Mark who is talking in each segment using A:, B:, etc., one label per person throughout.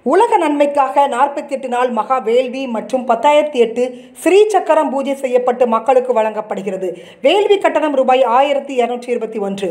A: உலக நன்மைக்காக நாற்பத்தி எட்டு நாள் மகா வேள்வி மற்றும் பத்தாயிரத்தி எட்டு ஸ்ரீ சக்கரம் பூஜை செய்யப்பட்டு மக்களுக்கு வழங்கப்படுகிறது வேள்வி கட்டணம் ரூபாய் ஆயிரத்தி இருநூற்றி இருபத்தி ஒன்று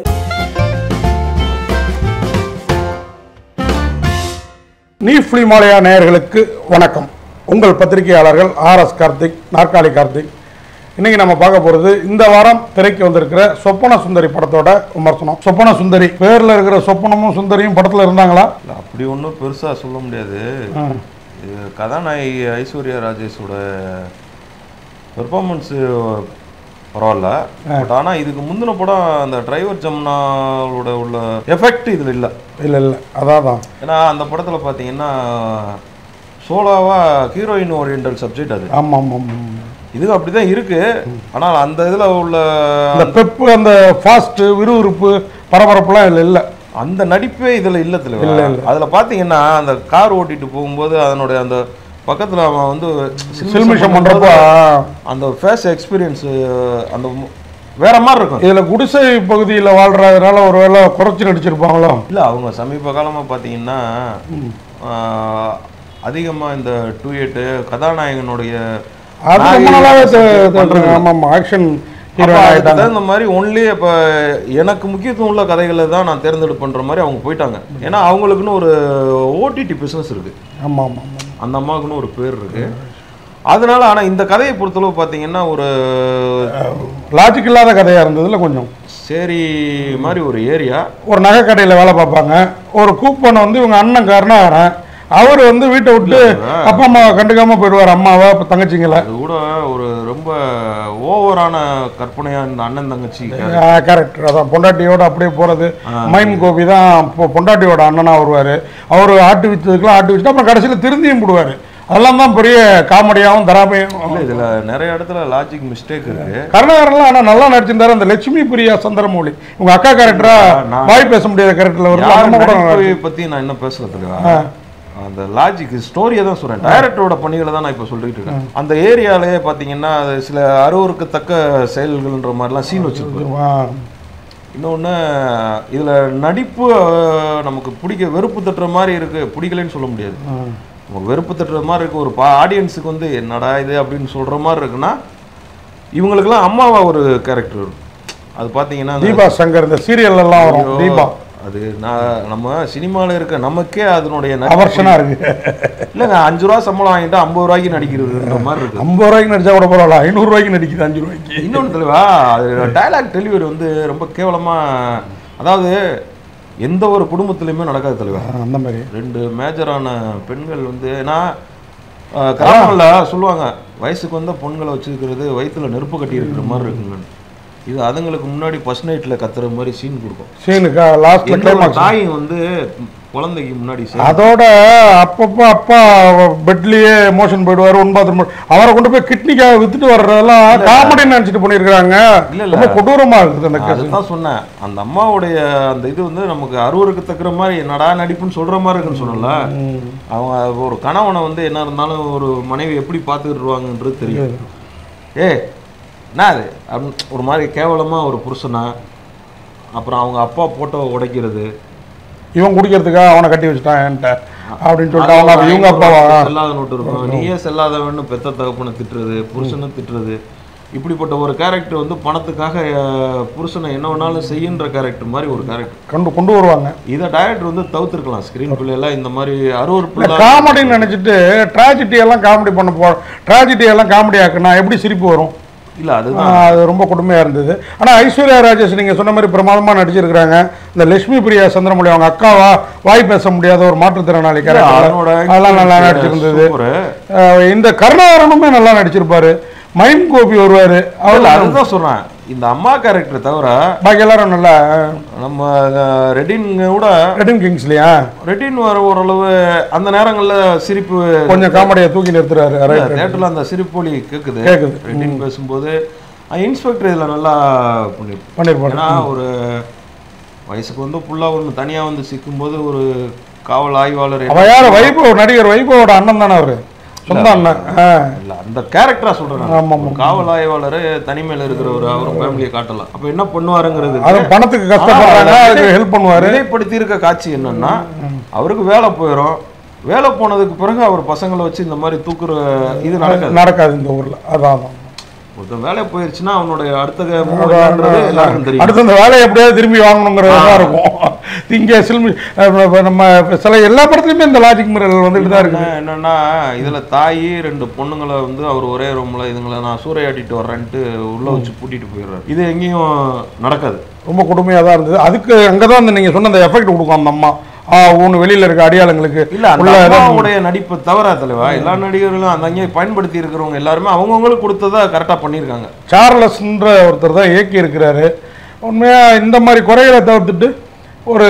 B: நீஃப் மாலையா நேயர்களுக்கு வணக்கம் உங்கள் பத்திரிகையாளர்கள் ஆர்எஸ் கார்த்திக் நாற்காலி கார்த்திக் இன்னைக்கு நம்ம பார்க்க போகிறது இந்த வாரம் திரைக்கு வந்திருக்கிற சொப்பன சுந்தரி படத்தோட விமர்சனம் சொப்பன சுந்தரி பேரில் இருக்கிற சொப்பனமும் சுந்தரியும் படத்தில் இருந்தாங்களா
C: இல்ல, அப்படி ஒன்றும் பெருசாக சொல்ல முடியாது இது கதாநாயகி ஐஸ்வர்யா ராஜேஷோட பெர்ஃபார்மன்ஸு பரவாயில்ல பட் ஆனால் இதுக்கு முந்தின படம் அந்த டிரைவர் ஜமுனாவோட உள்ள எஃபெக்ட் இதில் இல்லை
B: இல்லை இல்லை அதான் தான்
C: ஏன்னா அந்த படத்தில் பார்த்தீங்கன்னா சோலாவாக ஹீரோயின் ஓரியன்டல் சப்ஜெக்ட் அது
B: ஆமாம் ஆமாம் ஆமாம்.
C: இதுக்கு அப்படி தான் இருக்குது ஆனால் அந்த இதில் உள்ள
B: அந்த பெப்பு அந்த ஃபாஸ்ட்டு விறுவிறுப்பு பரபரப்புலாம் இல்லை இல்லை
C: அந்த நடிப்பே இதுல இல்ல தலைவா அதுல பாத்தீங்கன்னா அந்த கார் ஓட்டிட்டு போகும்போது அதனுடைய அந்த பக்கத்துல அவன் வந்து
B: சில்மிஷம் பண்ணுறப்போ
C: அந்த ஃபேஸ் எக்ஸ்பீரியன்ஸ் அந்த மு- வேற மாதிரி இருக்கும்
B: இதில் குடிசை பகுதியில் வாழ்றதுனால ஒரு வேளை குறைச்சி நடிச்சிருப்பாங்களோ
C: இல்ல அவங்க சமீப காலமா பாத்தீங்கன்னா ஆஹ், அதிகமா இந்த டூ எட்டு கதாநாயகனுடைய
B: அது ரொம்ப
C: நாயகி
B: நாளாவே
C: subject
B: தோன்றுங்க
C: பண்றது.
B: ஆமாம் ஆமாம் ஆக்ஷன்
C: அப்ப
B: ஹீரோ
C: அதுக்கு
B: ஆகிட்டாங்க
C: தகுந்த மாதிரி ஒன்லி இப்போ எனக்கு முக்கியத்துவம் உள்ள கதைகளை தான் நான் தேர்ந்தெடுப்புன்ற மாதிரி அவங்க போயிட்டாங்க ஏன்னா அவங்களுக்குன்னு ஒரு ஓடிடி பிசினஸ் இருக்கு
B: ஆமாம் ஆமாம் ஆமாம்
C: அந்த அம்மாவுக்குன்னு ஒரு பேர் இருக்கு அதனால ஆனா இந்த கதையை பொறுத்தளவு பார்த்தீங்கன்னா ஒரு
B: லாஜிக் இல்லாத கதையாக இருந்ததுல கொஞ்சம்
C: சேரி மாதிரி ஒரு ஏரியா
B: ஒரு நகை கடையில் வேலை பார்ப்பாங்க ஒரு கூப்பன் வந்து இவங்க அண்ணன் காரணம் அவர் வந்து வீட்டை விட்டு அப்பா அம்மாவை கண்டுக்காம போயிடுவார் அம்மாவை அப்ப தங்கச்சிங்கள
C: அது கூட ஒரு ரொம்ப ஓவரான கற்பனையா இந்த அண்ணன் தங்கச்சி
B: கரெக்ட் அதான் பொண்டாட்டியோட அப்படியே போறது மைம் கோபி தான் பொ- பொண்டாட்டியோட அண்ணனா வருவார் அவர் ஆட்டு வித்ததுக்கெல்லாம் ஆட்டு வச்சுட்டு அப்புறம் கடைசியில் திருந்தியும் போடுவார் அதெல்லாம் தான் பெரிய காமெடியாகவும் தராமையும்
C: இல்ல இதுல நிறைய இடத்துல லாஜிக் மிஸ்டேக் இருக்கு
B: கருணாகரன்லாம் ஆனால் நல்லா நடிச்சிருந்தாரு அந்த லட்சுமி பிரியா சந்திரமௌலி உங்க அக்கா கேரக்டரா
C: நான்
B: வாய் பேச முடியாத கேரக்டர்ல வருது
C: யார்
B: அந்த அம்மா கூட நல்லா
C: நடிப்பை பத்தி நான் என்ன பேசுறதுக்கு அந்த லாஜிக் ஸ்டோரியை தான் சொல்றேன் டைரக்டரோட பணிகளை தான் நான் இப்போ சொல்லிட்டு இருக்கேன் அந்த ஏரியாலே பாத்தீங்கன்னா அது சில அருவருக்கு தக்க செயல்கள்ன்ற மாதிரிலாம் சீன் வச்சிருப்பாரு
B: ஆ.
C: இன்னொன்று இதில் நடிப்பு அஹ், நமக்கு பிடிக்க வெறுப்பு தட்டுற மாதிரி இருக்கு பிடிக்கலன்னு சொல்ல முடியாது நமக்கு வெறுப்பு தட்டுற மாதிரி இருக்கு ஒரு பா ஆடியன்ஸுக்கு வந்து என்னடா இது அப்படின்னு சொல்ற மாதிரி இருக்குன்னா இவங்களுக்கெல்லாம் அம்மாவா ஒரு கேரக்டர் வரும் அது பார்த்தீங்கன்னா அந்த-
B: தீபா சங்கர் இந்த சீரியல் எல்லாம் வரும்
C: ஐயோ,
B: தீபா
C: அது நான் நம்ம சினிமாவில் இருக்க நமக்கே அதனுடைய நடிப்பு-
B: அவர்ஷனா இருக்கு
C: இல்லைங்க அஞ்சு ரூபா சம்பளம் வாங்கிட்டு ஐம்பது ரூபாய்க்கு நடிக்கிறதுன்ற மாதிரி இருக்கு
B: ஐம்பது ரூபாய்க்கு நடிச்சா கூட பரவாயில்ல ஐநூறு ரூபாய்க்கு நடிக்குது அஞ்சு ரூபாய்க்கு
C: இன்னொன்று தெளிவா அது டைலாக் டெலிவரி வந்து ரொம்ப கேவலமா அதாவது எந்த ஒரு குடும்பத்திலையுமே நடக்காது தெளிவா
B: ஆ, அந்த மாதிரி
C: ரெண்டு மேஜரான பெண்கள் வந்து ஏன்னா அஹ், கிராமங்கள்ல சொல்லுவாங்க வயசுக்கு வந்த பொண்களை வச்சுக்கிறது வயித்துல நெருப்பு கட்டி இருக்கிற மாதிரி இருக்குங்க இது அதுங்களுக்கு முன்னாடி ஃபர்ஸ்ட் நைட்ல கத்துற மாதிரி சீன் கொடுக்கும்
B: சீனுக்கா லாஸ்ட்ல
C: எந்த ஒரு
B: கிளைமாக்ஸ்
C: தாயும் வந்து குழந்தைக்கு முன்னாடி scene
B: அதோட அப்பப்போ அப்பா பெட்லயே மோஷன் போயிடுவாரு ஒன் பாத்ரூம் அவரை கொண்டு போய் கிட்னிக்காக வித்துட்டு வர்றதெல்லாம் காமெடின்னு நினைச்சிட்டு பண்ணியிருக்காங்க
C: இல்ல, இல்ல.
B: ரொம்ப கொடூரமா இருக்குது அந்த கேஸ்
C: அதுதான் சொன்னேன் அந்த அம்மாவுடைய அந்த இது வந்து நமக்கு அருவருக்கு தக்குற மாதிரி என்னடா நடிப்புன்னு சொல்ற மாதிரி இருக்குன்னு சொன்னல அவங்க ஒரு கணவனை வந்து என்ன இருந்தாலும் ஒரு மனைவி எப்படி பார்த்துக்கிட்டுருவாங்கன்றது தெரியும் ஏ என்ன அது அப்படின்னு ஒரு மாதிரி கேவலமா ஒரு புருஷனா அப்புறம் அவங்க அப்பா போட்டோ உடைக்கிறது
B: இவன் குடிக்கிறதுக்காக அவனை கட்டி வச்சுட்டான் என்கிட்ட அப்படின்னு சொல்லிட்டு அவங்க அப்ப இவங்க அப்பாவா
C: செல்லாத நோட்டு இருக்கும் நீயே செல்லாதவன்னு பெத்த தகப்பனை திட்டுறது புருஷனை திட்டுறது இப்படிப்பட்ட ஒரு கேரக்டர் வந்து பணத்துக்காக அஹ், புருஷனை என்ன வேணாலும் செய்யுன்ற கேரக்டர் மாதிரி ஒரு கேரக்டர்
B: கொண்டு கொண்டு வருவாங்க
C: இதை டைரக்டர் வந்து தவிர்த்திருக்கலாம் ஸ்கிரீன் பிள்ளை எல்லாம் இந்த மாதிரி அருவறுப்பு
B: இல்ல காமெடின்னு நினைச்சிட்டு ட்ராஜடி எல்லாம் காமெடி பண்ண போ ட்ராஜடி எல்லாம் காமெடி ஆக்குனா எப்படி சிரிப்பு வரும்
C: இல்ல
B: ஆ,
C: அதுதான்
B: அது ரொம்ப கொடுமையாக இருந்தது ஆனால் ஐஸ்வர்யா ராஜேஷ் நீங்கள் சொன்ன மாதிரி பிரமாதமாக நடிச்சிருக்கிறாங்க இந்த லட்சுமி பிரியா சந்திரமொழி அவங்க அக்காவா வாய் பேச முடியாத ஒரு மாற்றுத்திறனாளி character.
C: அதனோட
B: அதெல்லாம் நல்லா நடிச்சிருந்தது
C: super.
B: ஆ, இந்த கருணாகரனுமே நல்லா நடிச்சிருப்பாரு மைம் கோபி வருவாரு
C: இல்ல,
B: அவர்
C: அதுதான் சொல்றேன் இந்த அம்மா கேரக்டர் தவிர
B: பாக்கி எல்லாரும் நல்லா
C: நம்ம ரெடின் கூட
B: ரெடின் கிங்ஸ்லையா
C: ரெடின் வர ஓரளவு அந்த நேரங்கள்ல சிரிப்பு
B: கொஞ்சம் காமெடியை தூக்கி நிறுத்துறாரு ரைட்
C: தேட்டர்ல அந்த சிரிப்பொலி கேக்குது
B: கேக்குது.
C: ரெடின் பேசும்போது இன்ஸ்பெக்டர் இதுல நல்லா பண்ணிருப்பாரு
B: பண்ணிருப்பாரு
C: ஏன்னா ஒரு வயசுக்கு வந்து புள்ளா ஒன்று தனியா வந்து சிக்கும்போது ஒரு காவல் ஆய்வாளர்
B: அவ யார் வைபவ் நடிகர் வைபவோட அண்ணன் தானே அவரு சொந்த அண்ணன் ஆ.
C: இல்ல அந்த கேரக்டரா சொல்றேன் நான்.
B: ஆமா,
C: ஒரு காவல் ஆய்வாளர் தனிமையில இருக்கிறவர் அவர் ஃபேமிலியை காட்டலாம் அப்ப என்ன பண்ணுவாருங்கிறது
B: அது பணத்துக்கு கஷ்டப்படுறாங்க
C: ஆனா,
B: அதுக்கு ஹெல்ப் பண்ணுவாரு
C: மிகைப்படுத்தி இருக்க காட்சி என்னன்னா அவருக்கு வேலை போயிடும் வேலை போனதுக்கு பிறகு அவர் பசங்களை வச்சு இந்த மாதிரி தூக்குற இது நடக்காது
B: நடக்காது இந்த ஊர்ல அதான் அதான்.
C: ஒருத்தன் வேலை போயிருச்சுன்னா அவனுடைய அடுத்த move என்னன்றது எல்லாருக்கும் தெரியும்
B: அடுத்து இந்த வேலையை எப்படியாவது திரும்பி வாங்கணுங்கிறது தான் இருக்கும் இங்கே சில்மி அஹ் நம்ம சில எல்லா படத்துலையுமே இந்த லாஜிக் மிரல் வந்துட்டு தான் இருக்குது
C: என்ன- என்னன்னா இதுல தாய் ரெண்டு பொண்ணுங்களை வந்து அவர் ஒரே ரூம்ல இதுங்களை நான் சூறையாடிட்டு வர்றேன்ட்டு உள்ள வச்சு பூட்டிட்டு போயிடுறாரு இது எங்கேயும் நடக்காது
B: ரொம்ப கொடுமையாக தான் இருந்தது அதுக்கு அங்கே தான் அந்த நீங்கள் சொன்ன அந்த எஃபெக்ட் கொடுக்கும் அந்த அம்மா ஆ ஒன்று வெளியில் இருக்க அடியாளங்களுக்கு
C: இல்ல அந்த
B: உள்ள ஏதோ-
C: அம்மாவுடைய நடிப்பு தவறா தலைவா எல்லா நடிகர்களும் அந்த அங்கே பயன்படுத்தி இருக்கிறவங்க எல்லாருமே அவங்கவுங்களுக்கு கொடுத்ததா கரெக்டா பண்ணியிருக்காங்க
B: சார்லஸ்ன்ற ஒருத்தர் தான் இயக்கி இருக்கிறாரு உண்மையாக இந்த மாதிரி குறைகளை தவிர்த்துட்டு ஒரு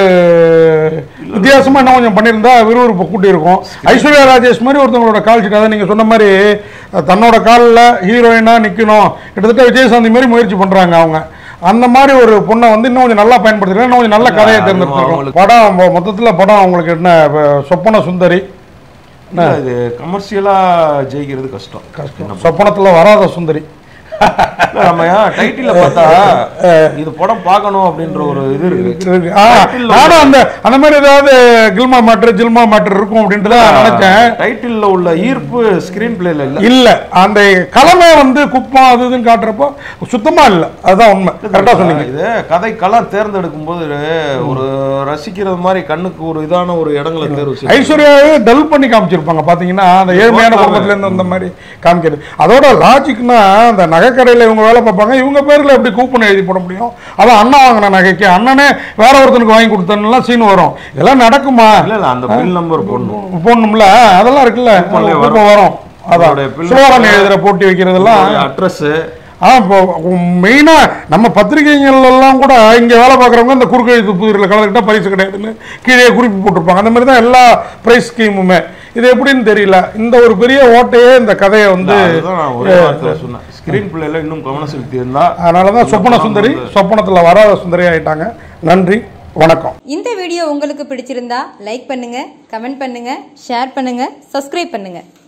B: வித்தியாசமாக என்ன கொஞ்சம் பண்ணியிருந்தா விறுவிறுப்பு கூட்டியிருக்கும் ஐஸ்வர்யா ராஜேஷ் மாதிரி ஒருத்தவங்களோட கால் ஷீட் அதான் நீங்கள் சொன்ன மாதிரி அஹ், தன்னோட காலில் ஹீரோயினாக நிற்கணும் கிட்டத்தட்ட விஜயசாந்தி மாதிரி முயற்சி பண்ணுறாங்க அவங்க அந்த மாதிரி ஒரு பொண்ணை வந்து இன்னும் கொஞ்சம் நல்லா பயன்படுத்திருக்காங்க இன்னும் கொஞ்சம் நல்ல கதையை
C: அது
B: தேர்ந்தெடுத்திருக்கோம்
C: அவங்களுக்கு-
B: படம் மொ- மொத்தத்துல படம் அவங்களுக்கு என்ன இப்ப சொப்பன சுந்தரி
C: இல்ல, இது கமர்ஷியலா ஜெயிக்கிறது கஷ்டம்
B: கஷ்டம் சொப்பனத்துல வராத சுந்தரி
C: இல்ல, நம்ம டைட்டில பார்த்தா இது படம் பார்க்கணும் அப்படின்ற ஒரு இது இருக்கு
B: இருக்கு. ஆ, நானும் அந்த அந்த மாதிரி ஏதாவது கில்மா மேட்ரு ஜில்மா மேட்ரு இருக்கும் அப்படின்ட்டு தான் நினைச்சேன்
C: டைட்டில்ல உள்ள ஈர்ப்பு ஸ்கிரீன் பிளேல இல்ல
B: இல்ல அந்த கலமை வந்து குப்பம் அது இதுன்னு காட்டுறப்போ சுத்தமா இல்ல அதுதான் உண்மை கரெக்டா சொன்னீங்க
C: இது கதை களம் தேர்ந்தெடுக்கும் போது ஒரு ரசிக்கிறது மாதிரி கண்ணுக்கு ஒரு இதான ஒரு இடங்களை தேர்வு செய்யணும்.
B: ஐஸ்வர்யாவே டல் பண்ணி காமிச்சிருப்பாங்க பாத்தீங்கன்னா அந்த ஏழ்மையான குடும்பத்துல இருந்து அந்த மாதிரி காமிக்கிறது அதோட லாஜிக்னா அந்த நகைக்கடையில இவங்க வேலை பார்ப்பாங்க இவங்க பேர்ல எப்படி கூப்பன் எழுதி போட முடியும் அதான் அண்ணா வாங்கின நகைக்கு அண்ணனே வேற ஒருத்தனுக்கு வாங்கி கொடுத்தனுலாம் சீன் வரும் இதெல்லாம் நடக்குமா
C: இல்ல இல்ல அந்த பில் நம்பர் போடணும்
B: போடணும்ல அதெல்லாம் இருக்குல்ல
C: கூப்பன்லயே வரும்.
B: கூப்பன் வரும் அதான்
C: அவருடைய bill
B: சுலோகன் எழுதுற போட்டி வைக்கிறதெல்லாம்
C: அட்ரஸ்
B: ஆ இப்போ மெயினாக நம்ம பத்திரிகைகள் எல்லாம் கூட இங்கே வேலை பார்க்குறவங்க இந்த குறுக்கெழுத்து புதிரில் கலந்துக்கிட்டால் பரிசு கிடையாதுன்னு கீழே குறிப்பு போட்டிருப்பாங்க அந்த மாதிரி தான் எல்லா ப்ரைஸ் ஸ்கீமுமே இது எப்படின்னு தெரியல இந்த ஒரு பெரிய ஓட்டையே இந்த கதையை வந்து
C: அதுதான் நான் ஒரே வார்த்தையில சொன்னேன் ஸ்கிரீன் பிளேல இன்னும் கவனம் செலுத்தி இருந்தா
B: அதனால தான் சொப்பன சுந்தரி சொப்பனத்தில் வராத சுந்தரி ஆயிட்டாங்க நன்றி வணக்கம்
D: இந்த வீடியோ உங்களுக்கு பிடிச்சிருந்தா லைக் பண்ணுங்க கமெண்ட் பண்ணுங்க ஷேர் பண்ணுங்க சப்ஸ்கிரைப் பண்ணுங்க